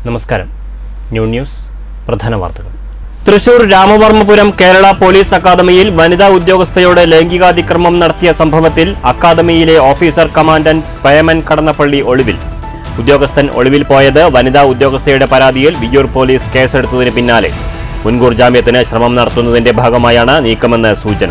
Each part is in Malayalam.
നമസ്കാരം ന്യൂ ന്യൂസ് പ്രധാന വാർത്തകൾ തൃശൂർ രാമവർമ്മപുരം കേരള പോലീസ് അക്കാദമിയിൽ വനിതാ ഉദ്യോഗസ്ഥയോട് ലൈംഗികാതിക്രമം നടത്തിയ സംഭവത്തിൽ അക്കാദമിയിലെ ഓഫീസർ കമാൻഡന്റ് പയമൻ കടന്നപ്പള്ളി ഒളിവിൽ ഉദ്യോഗസ്ഥൻ ഒളിവിൽ പോയത് വനിതാ ഉദ്യോഗസ്ഥയുടെ പരാതിയിൽ വിയ്യൂർ പോലീസ് കേസെടുത്തതിന് പിന്നാലെ മുൻകൂർ ജാമ്യത്തിന് ശ്രമം നടത്തുന്നതിന്റെ ഭാഗമായാണ് നീക്കമെന്ന് സൂചന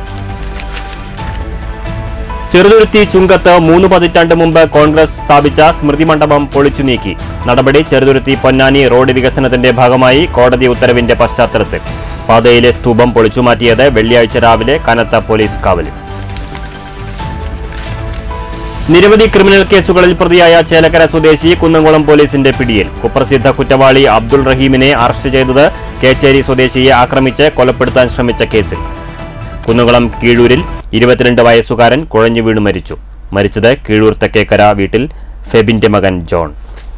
ചെറുതുരുത്തി ചുങ്കത്ത് മൂന്ന് പതിറ്റാണ്ട് മുമ്പ് കോൺഗ്രസ് സ്ഥാപിച്ച സ്മൃതി മണ്ഡപം പൊളിച്ചു നീക്കി നടപടി ചെറുതുരുത്തി പൊന്നാനി റോഡ് വികസനത്തിന്റെ ഭാഗമായി കോടതി ഉത്തരവിന്റെ പശ്ചാത്തലത്തിൽ പാതയിലെ സ്തൂപം പൊളിച്ചുമാറ്റിയത് വെള്ളിയാഴ്ച രാവിലെ കനത്ത പോലീസ് കാവലിൽ നിരവധി ക്രിമിനൽ കേസുകളിൽ പ്രതിയായ ചേലക്കര സ്വദേശി കുന്നംകുളം പോലീസിന്റെ പിടിയിൽ കുപ്രസിദ്ധ കുറ്റവാളി അബ്ദുൾ റഹീമിനെ അറസ്റ്റ് ചെയ്തത് കേച്ചേരി സ്വദേശിയെ ആക്രമിച്ച് കൊലപ്പെടുത്താൻ ശ്രമിച്ച കേസിൽ കുന്നംകുളം കീഴൂരിൽ ഇരുപത്തിരണ്ട് വയസ്സുകാരൻ കുഴഞ്ഞു വീണു മരിച്ചു മരിച്ചത് കീഴൂർ തെക്കേക്കര വീട്ടിൽ ഫെബിന്റെ മകൻ ജോൺ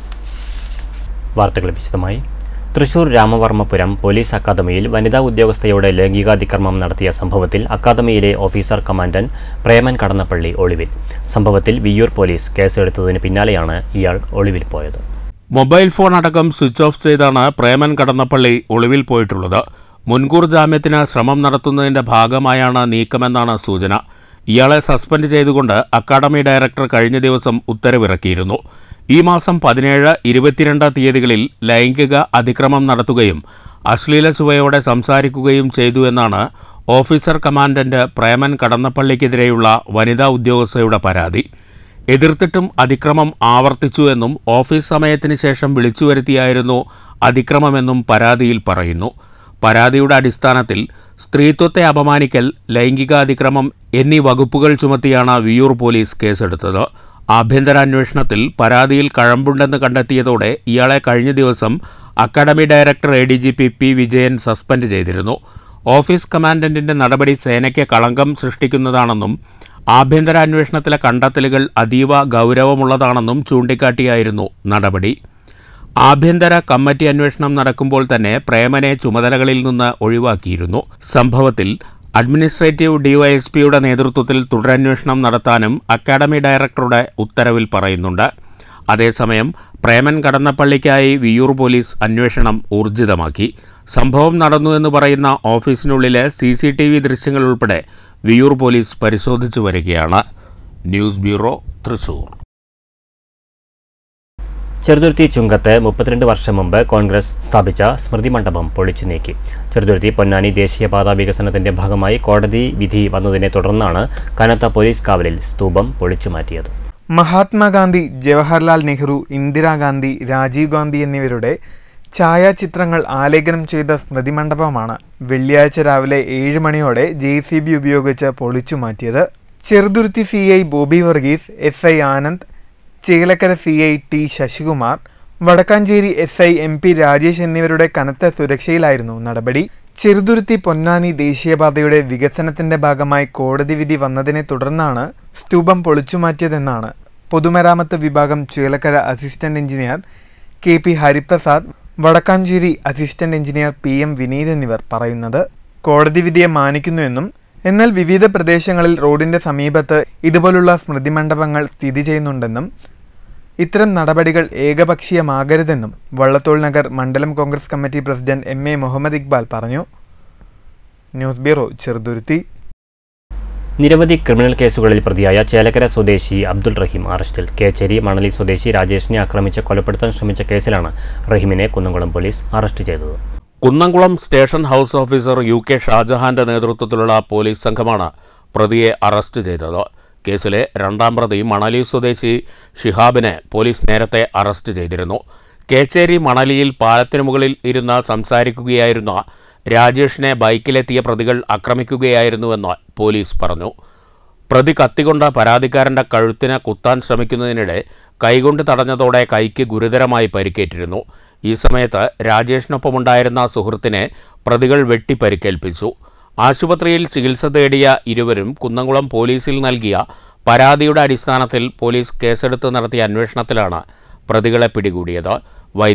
വാർത്തകൾ വിശദമായി തൃശൂർ രാമവർമ്മപുരം പോലീസ് അക്കാദമിയിൽ വനിതാ ഉദ്യോഗസ്ഥയോട് ലൈംഗികാതിക്രമം നടത്തിയ സംഭവത്തിൽ അക്കാദമിയിലെ ഓഫീസർ കമാൻഡന്റ് പ്രേമൻ കടന്നപ്പള്ളി ഒളിവിൽ സംഭവത്തിൽ വിയ്യൂർ പോലീസ് കേസെടുത്തതിന് പിന്നാലെയാണ് ഇയാൾ ഒളിവിൽ പോയത് മൊബൈൽ ഫോൺ അടക്കം സ്വിച്ച് ഓഫ് ചെയ്താണ് പ്രേമൻ കടന്നപ്പള്ളി ഒളിവിൽ പോയിട്ടുള്ളത് മുൻകൂർ ജാമ്യത്തിന് ശ്രമം നടത്തുന്നതിന്റെ ഭാഗമായാണ് നീക്കമെന്നാണ് സൂചന ഇയാളെ സസ്പെൻഡ് ചെയ്തുകൊണ്ട് അക്കാദമി ഡയറക്ടർ കഴിഞ്ഞ ദിവസം ഉത്തരവിറക്കിയിരുന്നു ഈ മാസം പതിനേഴ് ഇരുപത്തിരണ്ട് തീയതികളിൽ ലൈംഗിക അതിക്രമം നടത്തുകയും അശ്ലീല ചുവയോടെ സംസാരിക്കുകയും ചെയ്തു എന്നാണ് ഓഫീസർ കമാൻഡന്റ് പ്രേമൻ കടന്നപ്പള്ളിക്കെതിരെയുള്ള വനിതാ ഉദ്യോഗസ്ഥയുടെ പരാതി എതിർത്തിട്ടും അതിക്രമം ആവർത്തിച്ചു എന്നും ഓഫീസ് സമയത്തിന് ശേഷം വിളിച്ചു വരുത്തിയായിരുന്നു അതിക്രമമെന്നും പരാതിയിൽ പറയുന്നു പരാതിയുടെ അടിസ്ഥാനത്തിൽ സ്ത്രീത്വത്തെ അപമാനിക്കൽ ലൈംഗികാതിക്രമം എന്നീ വകുപ്പുകൾ ചുമത്തിയാണ് വിയൂർ പോലീസ് കേസെടുത്തത് ആഭ്യന്തരാന്വേഷണത്തിൽ പരാതിയിൽ കഴമ്പുണ്ടെന്ന് കണ്ടെത്തിയതോടെ ഇയാളെ കഴിഞ്ഞ ദിവസം academy director A D G P P Vijayan suspend ചെയ്തിരുന്നു ഓഫീസ് കമാൻഡന്റിന്റെ നടപടി സേനയ്ക്ക് കളങ്കം സൃഷ്ടിക്കുന്നതാണെന്നും ആഭ്യന്തരാന്വേഷണത്തിലെ കണ്ടെത്തലുകൾ അതീവ ഗൗരവമുള്ളതാണെന്നും ചൂണ്ടിക്കാട്ടിയായിരുന്നു നടപടി ആഭ്യന്തര കമ്മിറ്റി അന്വേഷണം നടക്കുമ്പോൾ തന്നെ പ്രേമനെ ചുമതലകളിൽ നിന്ന് ഒഴിവാക്കിയിരുന്നു സംഭവത്തിൽ അഡ്മിനിസ്ട്രേറ്റീവ് ഡിവൈഎസ്പിയുടെ നേതൃത്വത്തിൽ തുടരന്വേഷണം നടത്താനും അക്കാദമി ഡയറക്ടറുടെ ഉത്തരവിൽ പറയുന്നുണ്ട് അതേസമയം പ്രേമൻ കടന്നപ്പള്ളിക്കായി വിയൂർ പോലീസ് അന്വേഷണം ഊർജിതമാക്കി സംഭവം നടന്നു എന്ന് പറയുന്ന ഓഫീസിനുള്ളിലെ സി സി ടി വി ദൃശ്യങ്ങൾ ഉൾപ്പെടെ വിയൂർ പോലീസ് പരിശോധിച്ചു വരികയാണ് ന്യൂസ് ബ്യൂറോ തൃശൂർ ചെറുതുരുത്തി ചുങ്കത്ത് മുപ്പത്തിരണ്ട് വർഷം മുമ്പ് കോൺഗ്രസ് സ്ഥാപിച്ച സ്മൃതി മണ്ഡപം പൊളിച്ചു നീക്കി ചെറുതുരുത്തി പൊന്നാനി ദേശീയപാത വികസനത്തിന്റെ ഭാഗമായി കോടതി വിധി വന്നതിനെ തുടർന്നാണ് കനത്ത പോലീസ് കാവലിൽ സ്തൂപം പൊളിച്ചു മാറ്റിയത് മഹാത്മാഗാന്ധി ജവഹർലാൽ നെഹ്റു ഇന്ദിരാഗാന്ധി രാജീവ് ഗാന്ധി എന്നിവരുടെ ഛായാചിത്രങ്ങൾ ആലേഖനം ചെയ്ത സ്മൃതി മണ്ഡപമാണ് വെള്ളിയാഴ്ച രാവിലെ ഏഴ് മണിയോടെ ജെ സി ബി ഉപയോഗിച്ച് പൊളിച്ചു മാറ്റിയത് Cheruthuruthy C I Boby Varghese S I Anand Chelakkara C I T Sasikumar Vadakkanchery S I M P Rajesh എന്നിവരുടെ കനത്ത സുരക്ഷയിലായിരുന്നു നടപടി ചെറുതുരുത്തി പൊന്നാനി ദേശീയപാതയുടെ വികസനത്തിന്റെ ഭാഗമായി കോടതി വിധി വന്നതിനെ തുടർന്നാണ് സ്തൂപം പൊളിച്ചുമാറ്റിയതെന്നാണ് പൊതുമരാമത്ത് വിഭാഗം Chelakkara assistant engineer K P Hariprasad Vadakkanchery assistant engineer P M Vineeth എന്നിവർ പറയുന്നത് കോടതി വിധിയെ മാനിക്കുന്നുവെന്നും എന്നാൽ വിവിധ പ്രദേശങ്ങളിൽ റോഡിന്റെ സമീപത്ത് ഇതുപോലുള്ള സ്മൃതി മണ്ഡപങ്ങൾ സ്ഥിതി ചെയ്യുന്നുണ്ടെന്നും ഇത്തരം നടപടികൾ ഏകപക്ഷീയമാകരുതെന്നും വള്ളത്തോൾ നഗർ മണ്ഡലം Congress committee president M A Muhammad Iqbal പറഞ്ഞു ന്യൂസ് ബ്യൂറോ ചെറുതുരുത്തി നിരവധി ക്രിമിനൽ കേസുകളിൽ പ്രതിയായ ചേലക്കര സ്വദേശി അബ്ദുൾ റഹീം അറസ്റ്റിൽ കേച്ചേരി മണലി സ്വദേശി രാജേഷിനെ ആക്രമിച്ച് കൊലപ്പെടുത്താൻ ശ്രമിച്ച കേസിലാണ് റഹീമിനെ കുന്നംകുളം പോലീസ് അറസ്റ്റ് ചെയ്തത് Kunnamkulam station house officer U K ഷാജഹാന്റെ നേതൃത്വത്തിലുള്ള പോലീസ് സംഘമാണ് പ്രതിയെ അറസ്റ്റ് ചെയ്തത് കേസിലെ രണ്ടാം പ്രതി മണലി സ്വദേശി ഷിഹാബിനെ പോലീസ് നേരത്തെ അറസ്റ്റ് ചെയ്തിരുന്നു കേച്ചേരി മണലിയിൽ പാലത്തിനു മുകളിൽ ഇരുന്ന് സംസാരിക്കുകയായിരുന്ന രാജേഷിനെ ബൈക്കിലെത്തിയ പ്രതികൾ ആക്രമിക്കുകയായിരുന്നുവെന്ന് പോലീസ് പറഞ്ഞു പ്രതി കത്തികൊണ്ട് പരാതിക്കാരന്റെ കഴുത്തിന് കുത്താൻ ശ്രമിക്കുന്നതിനിടെ കൈകൊണ്ട് തടഞ്ഞതോടെ കൈക്ക് ഗുരുതരമായി പരിക്കേറ്റിരുന്നു ഈ സമയത്ത് രാജേഷിനൊപ്പമുണ്ടായിരുന്ന സുഹൃത്തിനെ പ്രതികൾ വെട്ടി പരിക്കേൽപ്പിച്ചു ആശുപത്രിയിൽ ചികിത്സ തേടിയ ഇരുവരും കുന്നംകുളം പോലീസിൽ നൽകിയ പരാതിയുടെ അടിസ്ഥാനത്തിൽ പോലീസ് കേസെടുത്ത് നടത്തിയ അന്വേഷണത്തിലാണ് പ്രതികളെ പിടികൂടിയത്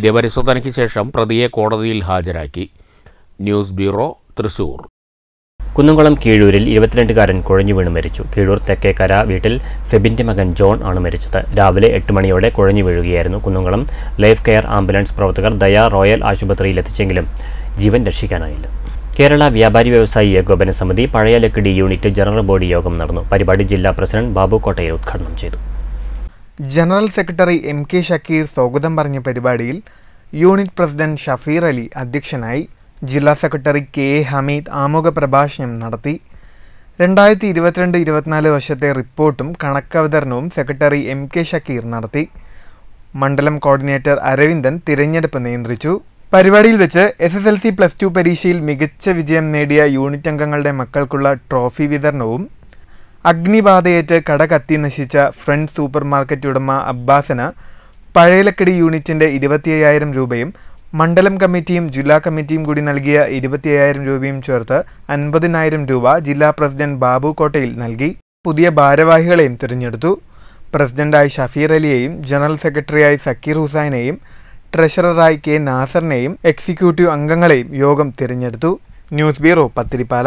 വൈദ്യപരിശോധനയ്ക്ക് ശേഷം പ്രതിയെ കോടതിയിൽ ഹാജരാക്കി ന്യൂസ് ബ്യൂറോ തൃശൂർ കുന്നംകുളം കീഴൂരിൽ ഇരുപത്തിരണ്ടുകാരൻ കുഴഞ്ഞു വീണ് മരിച്ചു കീഴൂർ തെക്കേക്കര വീട്ടിൽ ഫെബിന്റെ മകൻ ജോൺ ആണ് മരിച്ചത് രാവിലെ എട്ട് മണിയോടെ കുഴഞ്ഞു വീഴുകയായിരുന്നു കുന്നംകുളം ലൈഫ് കെയർ ആംബുലൻസ് പ്രവർത്തകർ ദയ റോയൽ ആശുപത്രിയിൽ എത്തിച്ചെങ്കിലും ജീവൻ രക്ഷിക്കാനായില്ല കേരള വ്യാപാരി വ്യവസായി ഏകോപന സമിതി പഴയ ലക്കിടി യൂണിറ്റ് ജനറൽ ബോഡി യോഗം നടന്നു പരിപാടി ജില്ലാ പ്രസിഡന്റ് ബാബു കോട്ടയിൽ ഉദ്ഘാടനം ചെയ്തു general secretary M K Shakeer സ്വാഗതം പറഞ്ഞ പരിപാടിയിൽ യൂണിറ്റ് പ്രസിഡന്റ് ഷഫീർ അലി അധ്യക്ഷനായി ജില്ലാ സെക്രട്ടറി കെ എ ഹമീദ് ആമുഖ പ്രഭാഷണം നടത്തി രണ്ടായിരത്തി ഇരുപത്തിരണ്ട് ഇരുപത്തിനാല് വർഷത്തെ റിപ്പോർട്ടും കണക്കവതരണവും സെക്രട്ടറി എം കെ ഷക്കീർ നടത്തി മണ്ഡലം കോർഡിനേറ്റർ അരവിന്ദൻ തിരഞ്ഞെടുപ്പ് നിയന്ത്രിച്ചു പരിപാടിയിൽ വെച്ച് S S L C plus two പരീക്ഷയിൽ മികച്ച വിജയം നേടിയ യൂണിറ്റ് അംഗങ്ങളുടെ മക്കൾക്കുള്ള ട്രോഫി വിതരണവും അഗ്നിബാധയേറ്റ് കട കത്തി നശിച്ച ഫ്രണ്ട് സൂപ്പർ മാർക്കറ്റ് ഉടമ അബ്ബാസിന് പഴയലക്കടി യൂണിറ്റിന്റെ ഇരുപത്തി അയ്യായിരം രൂപയും മണ്ഡലം കമ്മിറ്റിയും ജില്ലാ കമ്മിറ്റിയും കൂടി നൽകിയ ഇരുപത്തി അയ്യായിരം രൂപയും ചേർത്ത് അൻപതിനായിരം രൂപ ജില്ലാ പ്രസിഡന്റ് ബാബു കോട്ടയിൽ നൽകി പുതിയ ഭാരവാഹികളെയും തിരഞ്ഞെടുത്തു പ്രസിഡന്റായി ഷഫീർ അലിയെയും ജനറൽ സെക്രട്ടറിയായി സക്കീർ ഹുസൈനെയും ട്രഷററായി കെ നാസറിനെയും എക്സിക്യൂട്ടീവ് അംഗങ്ങളെയും യോഗം തിരഞ്ഞെടുത്തു ന്യൂസ് ബ്യൂറോ പത്തിരിപ്പാല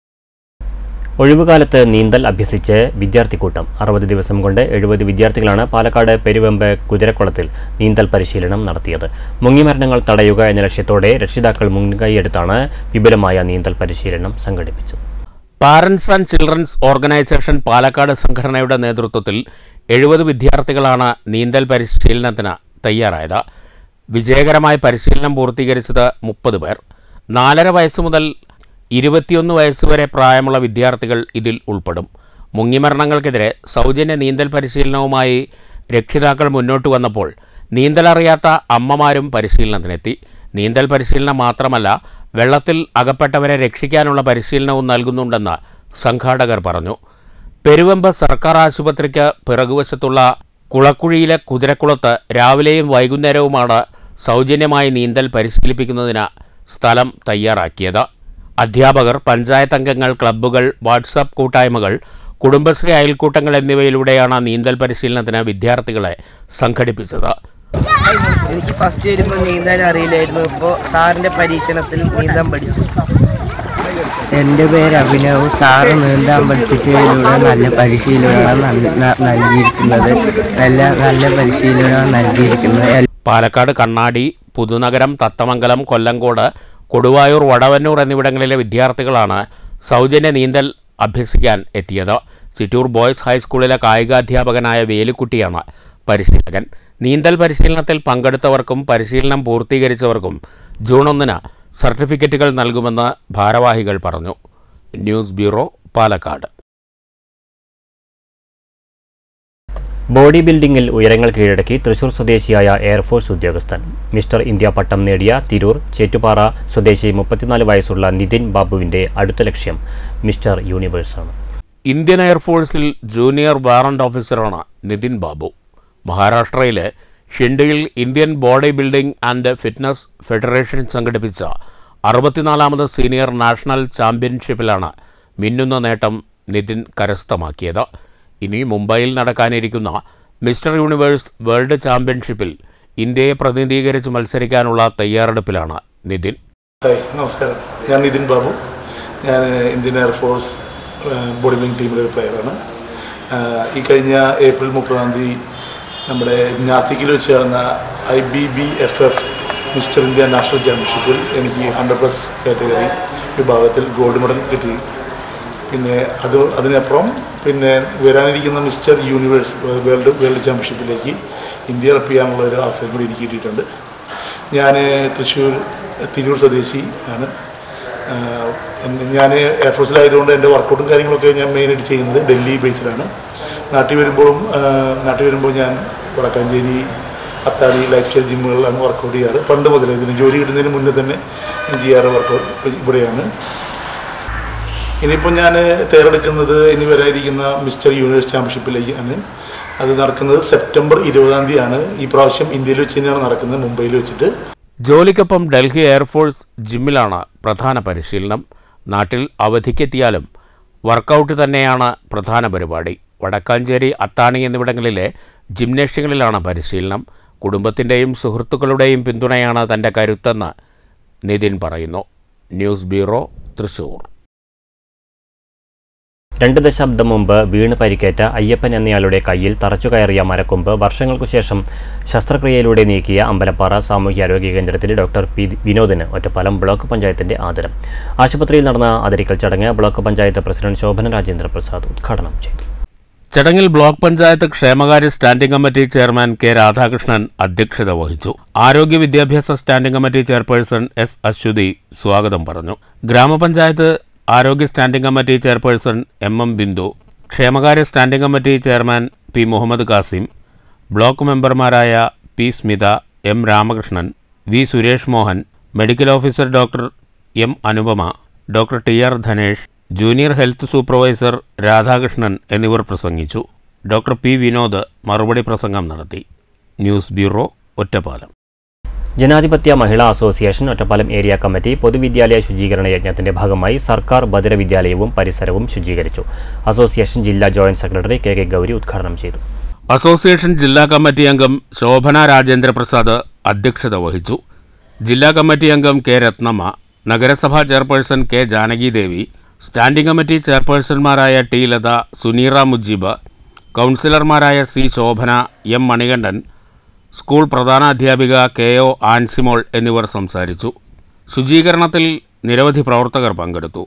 ഒഴിവുകാലത്ത് നീന്തൽ അഭ്യസിച്ച് വിദ്യാർത്ഥിക്കൂട്ടം അറുപത് ദിവസം കൊണ്ട് എഴുപത് വിദ്യാർത്ഥികളാണ് പാലക്കാട് പെരുവെമ്പ് കുതിരക്കുളത്തിൽ നീന്തൽ പരിശീലനം നടത്തിയത് മുങ്ങിമരണങ്ങൾ തടയുക എന്ന ലക്ഷ്യത്തോടെ രക്ഷിതാക്കൾ മുൻകൈയെടുത്താണ് വിപുലമായ നീന്തൽ പരിശീലനം സംഘടിപ്പിച്ചത് parents and children's organisation Palakkad സംഘടനയുടെ നേതൃത്വത്തിൽ എഴുപത് വിദ്യാർത്ഥികളാണ് നീന്തൽ പരിശീലനത്തിന് തയ്യാറായത് വിജയകരമായി പരിശീലനം പൂർത്തീകരിച്ചത് മുപ്പത് പേർ നാലര വയസ്സ് മുതൽ ഇരുപത്തിയൊന്ന് വയസ്സ് വരെ പ്രായമുള്ള വിദ്യാർത്ഥികൾ ഇതിൽ ഉൾപ്പെടും മുങ്ങിമരണങ്ങൾക്കെതിരെ സൗജന്യ നീന്തൽ പരിശീലനവുമായി രക്ഷിതാക്കൾ മുന്നോട്ട് വന്നപ്പോൾ നീന്തലറിയാത്ത അമ്മമാരും പരിശീലനത്തിനെത്തി നീന്തൽ പരിശീലനം മാത്രമല്ല വെള്ളത്തിൽ അകപ്പെട്ടവരെ രക്ഷിക്കാനുള്ള പരിശീലനവും നൽകുന്നുണ്ടെന്ന് സംഘാടകർ പറഞ്ഞു പെരുവെമ്പ് സർക്കാർ ആശുപത്രിക്ക് പിറകുവശത്തുള്ള കുളക്കുഴിയിലെ കുതിരക്കുളത്ത് രാവിലെയും വൈകുന്നേരവുമാണ് സൗജന്യമായി നീന്തൽ പരിശീലിപ്പിക്കുന്നതിന് സ്ഥലം തയ്യാറാക്കിയത് അധ്യാപകർ പഞ്ചായത്ത് അംഗങ്ങൾ ക്ലബ്ബുകൾ വാട്സാപ്പ് കൂട്ടായ്മകൾ കുടുംബശ്രീ അയൽക്കൂട്ടങ്ങൾ എന്നിവയിലൂടെയാണ് നീന്തൽ പരിശീലനത്തിന് വിദ്യാർത്ഥികളെ സംഘടിപ്പിച്ചത് എനിക്ക് ഫസ്റ്റ് വരുമ്പോൾ നീന്താൻ അറിയില്ലായിരുന്നു ഇപ്പോൾ സാറിൻ്റെ പരീക്ഷണത്തിൽ നീന്താൻ പഠിച്ചു എൻ്റെ പേര് അഭിനവ് സാറ് നീന്താൻ പഠിപ്പിച്ചതിലൂടെ നല്ല പരിശീലനമാണ് നൽ- ന- നൽകിയിരിക്കുന്നത് നല്ല നല്ല പരിശീലനമാണ് നൽകിയിരിക്കുന്നത് എൽ- പാലക്കാട് കണ്ണാടി പുതുനഗരം തത്തമംഗലം കൊല്ലങ്കോട് കൊടുവായൂർ വടവന്നൂർ എന്നിവിടങ്ങളിലെ വിദ്യാർത്ഥികളാണ് സൗജന്യ നീന്തൽ അഭ്യസിക്കാൻ എത്തിയത് ചിറ്റൂർ ബോയ്സ് ഹൈസ്കൂളിലെ കായികാധ്യാപകനായ വേലുക്കുട്ടിയാണ് പരിശീലകൻ നീന്തൽ പരിശീലനത്തിൽ പങ്കെടുത്തവർക്കും പരിശീലനം പൂർത്തീകരിച്ചവർക്കും ജൂൺ ഒന്നിന് സർട്ടിഫിക്കറ്റുകൾ നൽകുമെന്ന് ഭാരവാഹികൾ പറഞ്ഞു ന്യൂസ് ബ്യൂറോ പാലക്കാട് ബോഡി ബിൽഡിംഗിൽ ഉയരങ്ങൾ കീഴടക്കി തൃശൂർ സ്വദേശിയായ എയർഫോഴ്സ് ഉദ്യോഗസ്ഥൻ മിസ്റ്റർ ഇന്ത്യ പട്ടം നേടിയ തിരൂർ ചേറ്റുപാറ സ്വദേശി മുപ്പത്തിനാല് വയസ്സുള്ള നിതിൻ ബാബുവിന്റെ അടുത്ത ലക്ഷ്യം മിസ്റ്റർ യൂണിവേഴ്സാണ് ഇന്ത്യൻ എയർഫോഴ്സിൽ ജൂനിയർ വാറണ്ട് ഓഫീസറാണ് നിതിൻ ബാബു മഹാരാഷ്ട്രയിലെ ഷിൻഡിയിൽ Indian body building and fitness federation സംഘടിപ്പിച്ച അറുപത്തിനാലാമത് സീനിയർ നാഷണൽ ചാമ്പ്യൻഷിപ്പിലാണ് മിന്നുന്ന നേട്ടം നിതിൻ കരസ്ഥമാക്കിയത് ഇനി മുംബൈയിൽ നടക്കാനിരിക്കുന്ന മിസ്റ്റർ യൂണിവേഴ്സ് വേൾഡ് ചാമ്പ്യൻഷിപ്പിൽ ഇന്ത്യയെ പ്രതിനിധീകരിച്ച് മത്സരിക്കാനുള്ള തയ്യാറെടുപ്പിലാണ് നിതിൻ ഹായ് നമസ്കാരം ഞാൻ നിതിൻ ബാബു ഞാൻ ഇന്ത്യൻ എയർഫോഴ്സ് ബോഡി ബിൽഡിംഗ് ടീമിലെ ഒരു പ്ലെയറാണ് ഈ കഴിഞ്ഞ ഏപ്രിൽ മുപ്പതാം തീയതി നമ്മുടെ നാസിക്കിൽ വെച്ച് നടന്ന I B B F F mister India national ചാമ്പ്യൻഷിപ്പിൽ എനിക്ക് ഹൺഡ്രഡ് പ്ലസ് കാറ്റഗറി വിഭാഗത്തിൽ ഗോൾഡ് മെഡൽ കിട്ടി പിന്നെ അത് അതിനപ്പുറം പിന്നെ വരാനിരിക്കുന്ന മിസ്റ്റർ യൂണിവേഴ്സ് വേൾഡ് വേൾഡ് ചാമ്പ്യൻഷിപ്പിലേക്ക് ഇന്ത്യ റെപ്പ് ചെയ്യാനുള്ള ഒരു അവസരം കൂടി എനിക്ക് കിട്ടിയിട്ടുണ്ട് ഞാൻ തൃശ്ശൂർ തിരൂർ സ്വദേശി ആണ് ഞാൻ എയർഫോഴ്സിലായതുകൊണ്ട് എൻ്റെ വർക്കൗട്ടും കാര്യങ്ങളൊക്കെ ഞാൻ മെയിനായിട്ട് ചെയ്യുന്നത് ഡൽഹി ബേസിലാണ് നാട്ടിൽ വരുമ്പോഴും ആ, നാട്ടിൽ വരുമ്പോൾ ഞാൻ വടക്കാഞ്ചേരി അത്താണി ലൈഫ് സ്റ്റൈൽ ജിമ്മുകളിലാണ് വർക്കൗട്ട് ചെയ്യാറ് പണ്ട് മുതലേ ഇതിന് ജോലി കിട്ടുന്നതിന് മുന്നേ തന്നെ ഞാൻ ചെയ്യാറ് വർക്കൗട്ട് ഇവിടെയാണ് ഇനിയിപ്പോൾ ഞാൻ തയ്യാറെടുക്കുന്നത് ഇനി വരാനിരിക്കുന്ന മിസ്റ്റർ യൂണിവേഴ്സ് ചാമ്പ്യൻഷിപ്പിലേക്കാണ് അത് നടക്കുന്നത് സെപ്റ്റംബർ ഇരുപതാം തീയതിയാണ് ഈ പ്രാവശ്യം ഇന്ത്യയിൽ വെച്ച് തന്നെയാണ് നടക്കുന്നത് മുംബൈയിൽ വെച്ചിട്ട് ജോലിക്കൊപ്പം ഡൽഹി എയർഫോഴ്സ് ജിമ്മിലാണ് പ്രധാന പരിശീലനം നാട്ടിൽ അവധിക്കെത്തിയാലും വർക്കൗട്ട് തന്നെയാണ് പ്രധാന പരിപാടി വടക്കാഞ്ചേരി അത്താണി എന്നിവിടങ്ങളിലെ ജിംനേഷ്യങ്ങളിലാണ് പരിശീലനം കുടുംബത്തിൻ്റെയും സുഹൃത്തുക്കളുടെയും പിന്തുണയാണ് തൻ്റെ കരുത്തെന്ന് നിതിൻ പറയുന്നു ന്യൂസ് ബ്യൂറോ തൃശൂർ രണ്ട് ദശാബ്ദം മുമ്പ് വീണ് പരിക്കേറ്റ അയ്യപ്പൻ എന്നയാളുടെ കയ്യിൽ തറച്ചുകയറിയ മരക്കൊമ്പ് വർഷങ്ങൾക്കു ശേഷം ശസ്ത്രക്രിയയിലൂടെ നീക്കിയ അമ്പലപ്പാറ സാമൂഹ്യാരോഗ്യ കേന്ദ്രത്തിലെ ഡോക്ടർ പി വിനോദിന് ഒറ്റപ്പാലം ബ്ലോക്ക് പഞ്ചായത്തിന്റെ ആദരം ആശുപത്രിയിൽ നടന്ന ആദരിക്കൽ ചടങ്ങ് ബ്ലോക്ക് പഞ്ചായത്ത് പ്രസിഡന്റ് ശോഭന രാജേന്ദ്ര പ്രസാദ് ഉദ്ഘാടനം ചെയ്തു ചടങ്ങിൽ ബ്ലോക്ക് പഞ്ചായത്ത് ക്ഷേമകാര്യ standing committee chairman K Radhakrishnan അധ്യക്ഷത വഹിച്ചു ആരോഗ്യ വിദ്യാഭ്യാസ standing committee chairperson S Aswathi സ്വാഗതം പറഞ്ഞു ഗ്രാമപഞ്ചായത്ത് ആരോഗ്യ standing committee chairperson M M Bindu ക്ഷേമകാര്യ standing committee chairman P Muhammad Kasim block മെമ്പർമാരായ P Smitha M Ramakrishnan V Suresh Mohan medical officer doctor M Anupama doctor T R Dhanesh junior health supervisor Radhakrishnan എന്നിവർ പ്രസംഗിച്ചു ഡോക്ടർ പി വിനോദ് മറുപടി പ്രസംഗം നടത്തി news bureau Ottapalam Janadhipathya Mahila association Ottapalam area committee പൊതുവിദ്യാലയ ശുചീകരണ യജ്ഞത്തിന്റെ ഭാഗമായി സർക്കാർ ബദിര വിദ്യാലയവും പരിസരവും ശുചീകരിച്ചു അസോസിയേഷൻ ജില്ലാ joint secretary K K Gowri ഉദ്ഘാടനം ചെയ്തു അസോസിയേഷൻ ജില്ലാ കമ്മിറ്റി അംഗം ശോഭന രാജേന്ദ്ര പ്രസാദ് അധ്യക്ഷത വഹിച്ചു ജില്ലാ കമ്മിറ്റി അംഗം കെ രത്നമ്മ നഗരസഭാ chairperson K Janakidevi standing committee ചെയർപേഴ്സൺമാരായ ടി ലത സുനീറ മുജീബ് കൗൺസിലർമാരായ C Shobhana M Manikandan school പ്രധാനാധ്യാപിക കെ ഒ ആൻസിമോൾ എന്നിവർ സംസാരിച്ചു ശുചീകരണത്തിൽ നിരവധി പ്രവർത്തകർ പങ്കെടുത്തു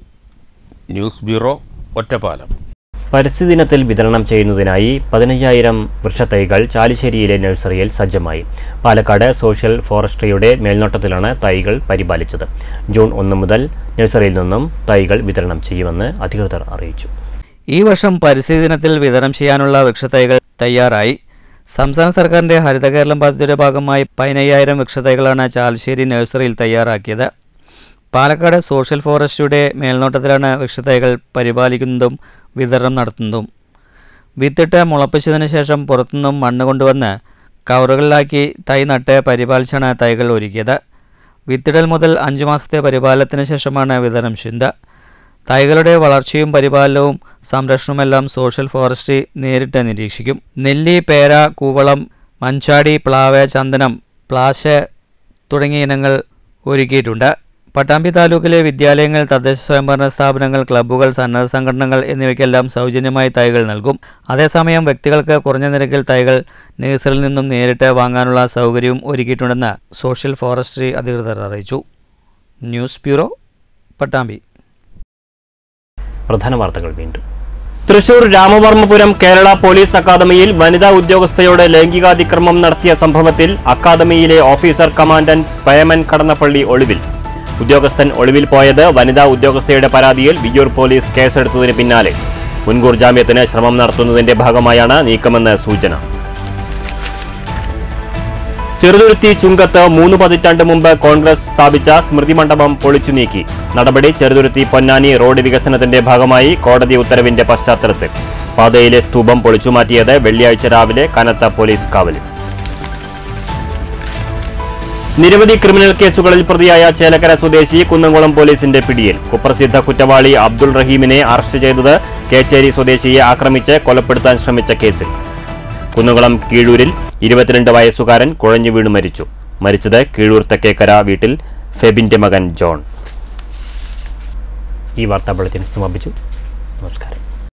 ന്യൂസ് ബ്യൂറോ ഒറ്റപ്പാലം പരിസ്ഥിതി ദിനത്തിൽ വിതരണം ചെയ്യുന്നതിനായി പതിനയ്യായിരം വൃക്ഷത്തൈകൾ ചാലിശ്ശേരിയിലെ നഴ്സറിയിൽ സജ്ജമായി പാലക്കാട് സോഷ്യൽ ഫോറസ്ട്രിയുടെ മേൽനോട്ടത്തിലാണ് തൈകൾ പരിപാലിച്ചത് ജൂൺ ഒന്ന് മുതൽ നഴ്സറിയിൽ നിന്നും തൈകൾ വിതരണം ചെയ്യുമെന്ന് അധികൃതർ അറിയിച്ചു ഈ വർഷം പരിസ്ഥിതി ദിനത്തിൽ വിതരണം ചെയ്യാനുള്ള വൃക്ഷത്തൈകൾ തയ്യാറായി സംസ്ഥാന സർക്കാരിന്റെ ഹരിത കേരളം പദ്ധതിയുടെ ഭാഗമായി പതിനയ്യായിരം വൃക്ഷത്തൈകളാണ് ചാലശ്ശേരി നഴ്സറിയിൽ തയ്യാറാക്കിയത് പാലക്കാട് സോഷ്യൽ ഫോറസ്റ്റിയുടെ മേൽനോട്ടത്തിലാണ് വൃക്ഷത്തൈകൾ പരിപാലിക്കുന്നതും വിതരണം നടത്തുന്നതും വിത്തിട്ട് മുളപ്പിച്ചതിന് ശേഷം പുറത്തുനിന്നും മണ്ണ് കൊണ്ടുവന്ന് കവറുകളിലാക്കി തൈ നട്ട് പരിപാലിച്ചാണ് തൈകൾ ഒരുക്കിയത് വിത്തിടൽ മുതൽ അഞ്ചു മാസത്തെ പരിപാലനത്തിന് ശേഷമാണ് വിതരണം ചെയ്യുന്നത് തൈകളുടെ വളർച്ചയും പരിപാലനവും സംരക്ഷണവുമെല്ലാം സോഷ്യൽ ഫോറസ്ട്രി നേരിട്ട് നിരീക്ഷിക്കും നെല്ലി പേര കൂവളം മഞ്ചാടി പ്ലാവ് ചന്ദനം പ്ലാശ് തുടങ്ങിയ ഇനങ്ങൾ ഒരുക്കിയിട്ടുണ്ട് പട്ടാമ്പി താലൂക്കിലെ വിദ്യാലയങ്ങൾ തദ്ദേശ സ്വയംഭരണ സ്ഥാപനങ്ങൾ ക്ലബ്ബുകൾ സന്നദ്ധ സംഘടനകൾ എന്നിവയ്ക്കെല്ലാം സൗജന്യമായി തൈകൾ നൽകും അതേസമയം വ്യക്തികൾക്ക് കുറഞ്ഞ നിരക്കിൽ തൈകൾ നഴ്സറിയിൽ നിന്നും നേരിട്ട് വാങ്ങാനുള്ള സൗകര്യവും ഒരുക്കിയിട്ടുണ്ടെന്ന് സോഷ്യൽ ഫോറസ്ട്രി അധികൃതർ അറിയിച്ചു ന്യൂസ് ബ്യൂറോ പട്ടാമ്പി പ്രധാന വാർത്തകൾ വീണ്ടും തൃശൂർ രാമവർമ്മപുരം കേരള പോലീസ് അക്കാദമിയിൽ വനിതാ ഉദ്യോഗസ്ഥയോട് ലൈംഗികാതിക്രമം നടത്തിയ സംഭവത്തിൽ അക്കാദമിയിലെ ഓഫീസർ കമാൻഡന്റ് പയമൻ കടന്നപ്പള്ളി ഒളിവിൽ ഉദ്യോഗസ്ഥൻ ഒളിവിൽ പോയത് വനിതാ ഉദ്യോഗസ്ഥയുടെ പരാതിയിൽ വിയ്യൂർ പോലീസ് കേസെടുത്തതിന് പിന്നാലെ മുൻകൂർ ജാമ്യത്തിന് ശ്രമം നടത്തുന്നതിന്റെ ഭാഗമായാണ് നീക്കമെന്ന് സൂചന ചെറുതുരുത്തി ചുങ്കത്ത് മൂന്ന് പതിറ്റാണ്ട് മുമ്പ് കോൺഗ്രസ് സ്ഥാപിച്ച സ്മൃതി മണ്ഡപം പൊളിച്ചു നീക്കി നടപടി ചെറുതുരുത്തി പൊന്നാനി റോഡ് വികസനത്തിന്റെ ഭാഗമായി കോടതി ഉത്തരവിന്റെ പശ്ചാത്തലത്തിൽ പാതയിലെ സ്തൂപം പൊളിച്ചുമാറ്റിയത് വെള്ളിയാഴ്ച രാവിലെ കനത്ത പോലീസ് കാവലിൽ നിരവധി ക്രിമിനൽ കേസുകളിൽ പ്രതിയായ ചേലക്കര സ്വദേശി കുന്നംകുളം പോലീസിന്റെ പിടിയിൽ കുപ്രസിദ്ധ കുറ്റവാളി അബ്ദുൾ റഹീമിനെ അറസ്റ്റ് ചെയ്തത് കേച്ചേരി സ്വദേശിയെ ആക്രമിച്ച് കൊലപ്പെടുത്താൻ ശ്രമിച്ച കേസിൽ കുന്നംകുളം കീഴൂരിൽ ഇരുപത്തിരണ്ട് വയസ്സുകാരൻ കുഴഞ്ഞു വീണു മരിച്ചു മരിച്ചത് കീഴൂർ തെക്കേക്കര വീട്ടിൽ ഫെബിന്റെ മകൻ ജോൺ ഈ വാർത്താ ബുള്ളറ്റിൻ സമാപിച്ചു നമസ്കാരം